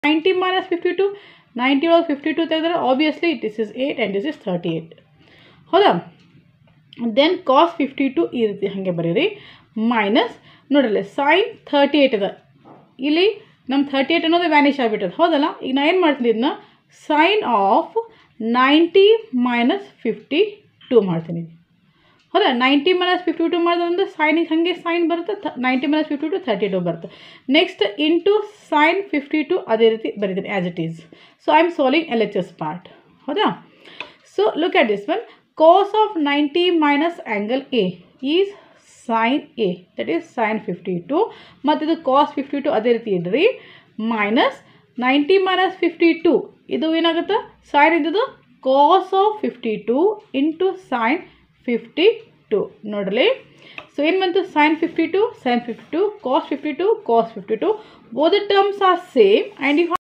ninety minus fifty two ninety ಒಳಗೆ fifty two ತೆಗೆದ್ರೆ obviously this is eight and this is thirty eight ಹೌದಾ then cos fifty two ಈ ರೀತಿ ಹಾಗೆ ಬರೀರಿ ಮೈನಸ್ ನೋಡ್ರಲ್ಲ ಸೈನ್ ಥರ್ಟಿ ಏಯ್ಟ್ ಅದ ಇಲ್ಲಿ ನಮ್ಮ ಥರ್ಟಿ ಏಯ್ಟ್ ಅನ್ನೋದು ವ್ಯಾನಿಷ್ ಆಗಿಬಿಟ್ಟದ ಹೌದಲ್ಲ ಈಗ ನಾ ಏನು ಮಾಡ್ತೀನಿ ಇದನ್ನ sine of ninety minus fifty two ಮಾಡ್ತೀನಿ ಹೌದಾ ನೈಂಟಿ ಮೈನಸ್ ಫಿಫ್ಟಿ ಟು ಮಾಡಿದ್ರೆ ಸೈನಿಗೆ ಹಾಗೆ ಸೈನ್ ಬರುತ್ತೆ ಥ ninety minus fifty two thirty two ಬರುತ್ತೆ next into sine fifty two ಅದೇ ರೀತಿ ಬರೀತೀನಿ as it is so I am solving L H S part ಹೌದಾ so look at this one cos of 90 minus angle A is sin A that is sin 52 ಮತ್ತು ಇದು cos 52 ಅದೇ ರೀತಿ ಇಡ್ರಿ minus ninety minus fifty two ಇದು ಏನಾಗುತ್ತೆ sine ಇದ್ದದು cos of fifty two into sine fifty two ನೋಡಲಿ so ಏನು ಬಂತು sine fifty two sine fifty two cos fifty two cos fifty two both the terms are same and you